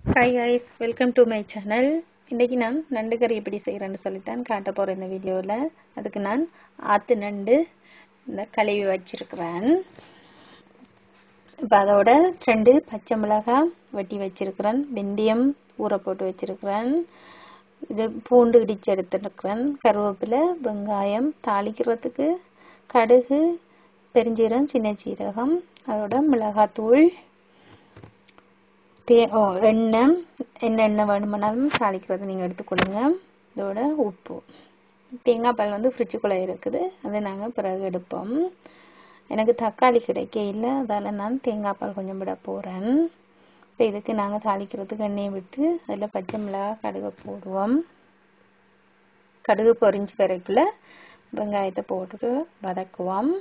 hi guys welcome to my channel இன்றைக்கி நான் நண்டு கறி எப்படி செய்கிறேன்னு சொல்லித்தான் காட்ட போகிறேன் இந்த வீடியோவில் அதுக்கு நான் ஆற்று நண்டு இந்த கழுவி வச்சிருக்கிறேன் இப்போ அதோட ரெண்டு பச்சை மிளகாய் வெட்டி வச்சிருக்கிறேன் வெந்தயம் ஊற போட்டு வச்சிருக்கிறேன் இது பூண்டு இடித்து எடுத்துருக்கிறேன் கருவேப்பிலை வெங்காயம் தாளிக்கிறதுக்கு கடுகு பெருஞ்சீரகம் சின்ன சீரகம் அதோட மிளகாத்தூள் தே ஓ எண்ணெய் என்ன எண்ணெய் வேணுமானாலும் தாளிக்கிறது நீங்கள் எடுத்துக்கொள்ளுங்க இதோட உப்பு தேங்காய் பால் வந்து ஃப்ரிட்ஜுக்குள்ளே இருக்குது அது நாங்கள் பிறகு எடுப்போம் எனக்கு தக்காளி கிடைக்க இல்லை அதால் நான் தேங்காய் பால் கொஞ்சம் விட போகிறேன் இப்போ இதுக்கு நாங்கள் தாளிக்கிறதுக்கு எண்ணெயை விட்டு அதில் பச்சை மிளகாய் கடுகு போடுவோம் கடுகு பொரிஞ்சு வரைக்குள்ள வெங்காயத்தை போட்டுட்டு வதக்குவோம்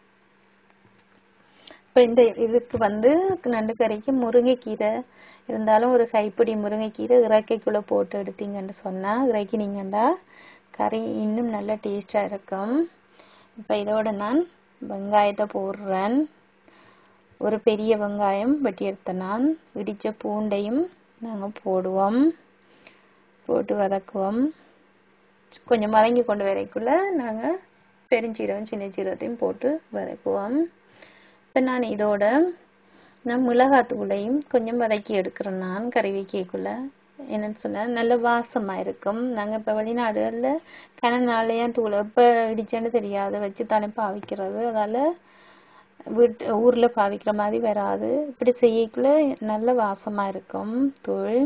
இப்போ இந்த இதுக்கு வந்து நண்டு கறிக்கு முருங்கைக்கீரை இருந்தாலும் ஒரு கைப்பிடி முருங்கைக்கீரை இறக்கைக்குள்ளே போட்டு எடுத்தீங்கன்னு சொன்னால் இறக்கினீங்கண்டா கறி இன்னும் நல்ல டேஸ்டாக இருக்கும் இப்போ இதோட நான் வெங்காயத்தை போடுறேன் ஒரு பெரிய வெங்காயம் வெட்டி எடுத்த நான் இடித்த பூண்டையும் நாங்கள் போடுவோம் போட்டு வதக்குவோம் கொஞ்சம் வதங்கி கொண்டு வரைக்குள்ள நாங்கள் பெருஞ்சீரகம் சின்ன சீரகத்தையும் போட்டு வதக்குவோம் இப்போ நான் இதோட நான் மிளகாத்தூளையும் கொஞ்சம் வதக்கி எடுக்கிறேன் நான் கறி வைக்கக்குள்ள என்னன்னு சொன்ன நல்ல வாசமாக இருக்கும் நாங்கள் இப்போ வெளிநாடுகளில் கனநாளையும் தூளை இப்போ இடிச்சேன்னு தெரியாது வச்சு தானே பாவிக்கிறது அதால் வீட்டு ஊரில் பாவிக்கிற மாதிரி வராது இப்படி செய்யக்குள்ள நல்ல வாசமாக இருக்கும் தூள்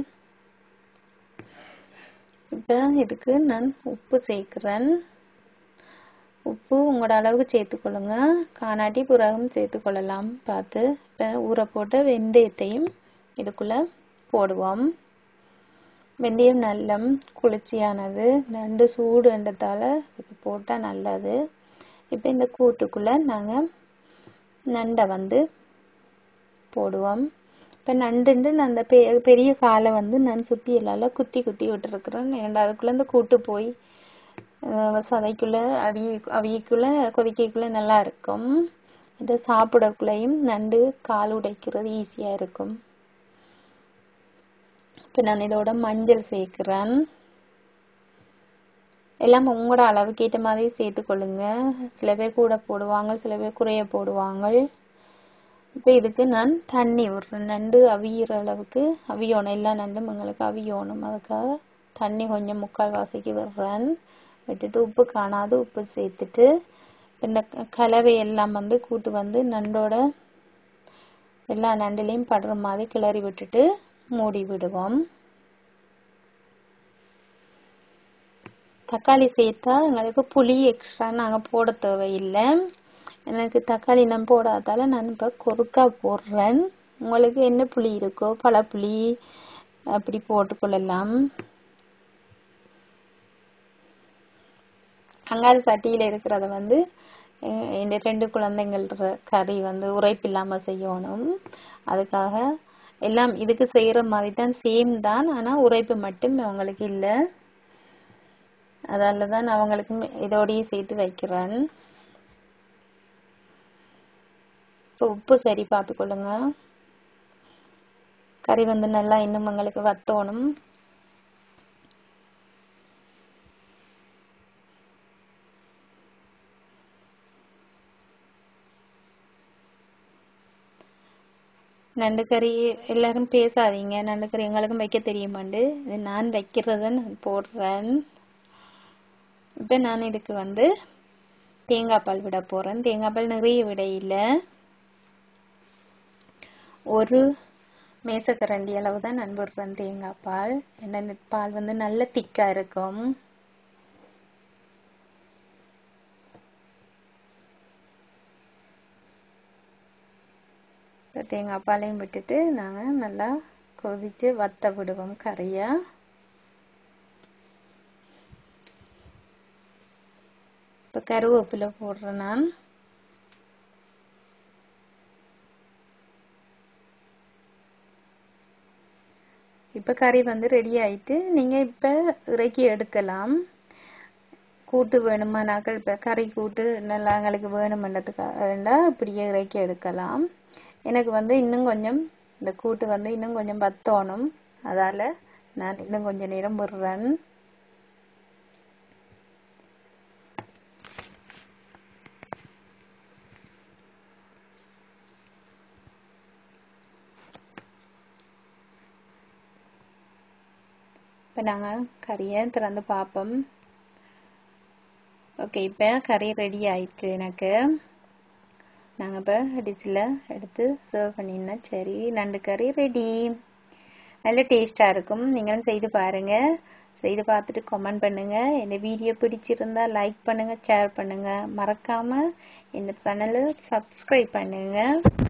இப்போ இதுக்கு நான் உப்பு சேர்க்குறேன் உப்பு உங்களோட அளவுக்கு சேர்த்துக்கொள்ளுங்க காணாட்டி புறகும் சேர்த்துக்கொள்ளலாம் பார்த்து இப்போ ஊற போட்ட வெந்தயத்தையும் இதுக்குள்ளே போடுவோம் வெந்தயம் நல்ல குளிர்ச்சியானது நண்டு சூடுன்றதால இது போட்டால் நல்லது இப்போ இந்த கூட்டுக்குள்ளே நாங்கள் நண்டை வந்து போடுவோம் இப்போ நண்டுண்டு நான் அந்த பெ பெரிய காலை வந்து நான் சுற்றி எல்லால குத்தி குத்தி விட்டுருக்குறேன் ஏன்னா அதுக்குள்ளே இந்த கூட்டு போய் சதைக்குள்ள அவி அவியக்குள்ள கொதிக்கக்குள்ள நல்லா இருக்கும் இது சாப்பிடக்குள்ளையும் நண்டு கால் உடைக்கிறது ஈஸியாக இருக்கும் இப்போ நான் இதோட மஞ்சள் சேர்க்குறேன் எல்லாம் உங்களோட அளவுக்கு ஏற்ற மாதிரி சேர்த்துக்கொள்ளுங்க சில பேர் கூட போடுவாங்க சில பேர் குறைய போடுவாங்க இப்போ இதுக்கு நான் தண்ணி விடுறேன் நண்டு அவியிற அளவுக்கு அவியோணும் எல்லா நண்டும் எங்களுக்கு அவியோணும் அதுக்காக தண்ணி கொஞ்சம் முக்கால் வாசிக்கு விடுறேன் விட்டுட்டு உப்பு காணாது உப்பு சேர்த்துட்டு இந்த கலவை எல்லாம் வந்து கூட்டு வந்து நண்டோட எல்லா நண்டுலையும் படுற மாதிரி கிளறி விட்டுட்டு மூடி விடுவோம் தக்காளி சேர்த்தா எங்களுக்கு புளி எக்ஸ்ட்ரா நாங்கள் போட தேவையில்லை எனக்கு தக்காளி நான் போடாதால நான் இப்போ கொறுக்கா போடுறேன் உங்களுக்கு என்ன புளி இருக்கோ பழப்புளி அப்படி போட்டுக்கொள்ளலாம் அங்காத சட்டியில் இருக்கிறத வந்து இந்த ரெண்டு குழந்தைங்கள் கறி வந்து உரைப்பில்லாமல் செய்யணும் அதுக்காக எல்லாம் இதுக்கு செய்கிற மாதிரி தான் சேம் தான் ஆனால் உரைப்பு மட்டும் அவங்களுக்கு இல்லை அதால தான் அவங்களுக்கு இதோடையே சேர்த்து வைக்கிறேன் இப்போ உப்பு சரி பார்த்துக்கொள்ளுங்க கறி வந்து நல்லா இன்னும் உங்களுக்கு வத்தணும் நண்டு கறி எல்லாரும் பேசாதீங்க நண்டு கறி எங்களுக்கும் வைக்க தெரியுமாண்டு இது நான் வைக்கிறத நான் போடுறேன் இப்போ நான் இதுக்கு வந்து தேங்காய் பால் விட போகிறேன் தேங்காய் பால் நிறைய விட இல்லை ஒரு மேசக்கரண்டி அளவு தான் நான் விடுறேன் தேங்காய் பால் ஏன்னா இந்த பால் வந்து நல்ல திக்காக இருக்கும் இப்போ தேங்காய் பாலையும் விட்டுட்டு நாங்கள் நல்லா கொதித்து வத்த விடுவோம் கறியை இப்போ கருவேப்பிலை போடுறேன் நான் இப்போ கறி வந்து ரெடி ஆயிட்டு நீங்கள் இப்போ இறக்கி எடுக்கலாம் கூட்டு வேணுமானாக்கள் இப்போ கறி கூட்டு நல்லா எங்களுக்கு வேணுமென்றதுக்காக வேண்டாம் இப்படியே இறக்கி எடுக்கலாம் எனக்கு வந்து இன்னும் கொஞ்சம் இந்த கூட்டு வந்து இன்னும் கொஞ்சம் வத்தோணும் அதால் நான் இன்னும் கொஞ்ச நேரம் விடுறேன் இப்போ நாங்கள் கறியை திறந்து பார்ப்போம் ஓகே இப்போ கறி ரெடி ஆயிடுச்சு எனக்கு நாங்கள் இப்போ டிஷ்ஷில் எடுத்து சர்வ் பண்ணினா சரி நண்டு கறி ரெடி நல்ல டேஸ்ட்டாக இருக்கும் நீங்களும் செய்து பாருங்கள் செய்து பார்த்துட்டு கமெண்ட் பண்ணுங்கள் இந்த வீடியோ பிடிச்சிருந்தா லைக் பண்ணுங்கள் ஷேர் பண்ணுங்கள் மறக்காமல் இந்த சேனலை சப்ஸ்கிரைப் பண்ணுங்கள்